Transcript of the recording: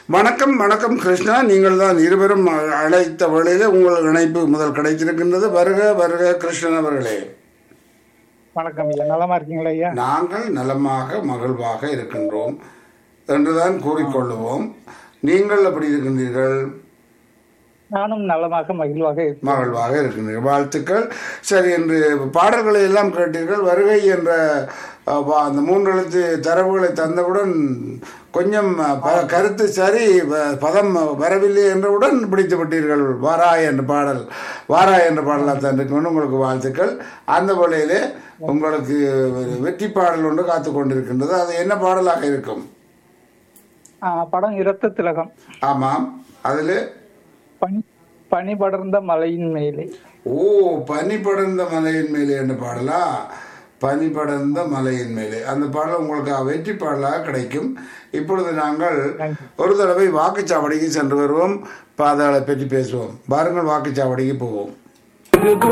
வணக்கம் வணக்கம் கிருஷ்ணா நீங்கள் தான் இருவரும் அழைத்த வேளையிலே உங்கள் இணைப்பு முதல் கிடைத்திருக்கின்றது வருக வருக கிருஷ்ணன் அவர்களே வணக்கம் ஐயா நலமா இருக்கீங்களா ஐயா நாங்கள் நலமாக மகிழ்வாக இருக்கின்றோம் என்றுதான் கூறிக்கொள்ளுவோம் நீங்கள் எப்படி இருக்கின்றீர்கள் நானும் நலமாக மகிழ்வாக இருக்கேன் மகிழ்வாக இருக்கின்றீர்கள் வாழ்த்துக்கள் சரி என்று பாடல்களை எல்லாம் கேட்டீர்கள் வருகை என்ற அஹ், வா- அந்த மூன்று எழுத்து தரவுகளை தந்தவுடன் கொஞ்சம் அஹ், ப- கருத்து சரி வ- பதம் வரவில்லை என்றவுடன் பிடித்து விட்டீர்கள் வாராய் என்ற பாடல் வாராய் என்ற பாடலாக தந்திருக்கணும் உங்களுக்கு வாழ்த்துக்கள் அந்த வேளையிலே உங்களுக்கு ஒரு வெற்றி பாடல் ஒன்று காத்து கொண்டிருக்கின்றது அது என்ன பாடலாக இருக்கும் ஆ, படம் இரத்த திலகம் ஆமாம் அதில் பனி பனி படர்ந்த மலையின் மேலே ஓ பனி படர்ந்த மலையின் மேலே என்று பாடலா பனி படர்ந்த மலையின் மேலே அந்த பாடல் உங்களுக்கு வெற்றி பாடலாக கிடைக்கும் இப்பொழுது நாங்கள் ஒரு தடவை வாக்குச்சாவடிக்கு சென்று வருவோம் பாதாளை பற்றி பேசுவோம் பாருங்கள் வாக்குச்சாவடிக்கு போவோம்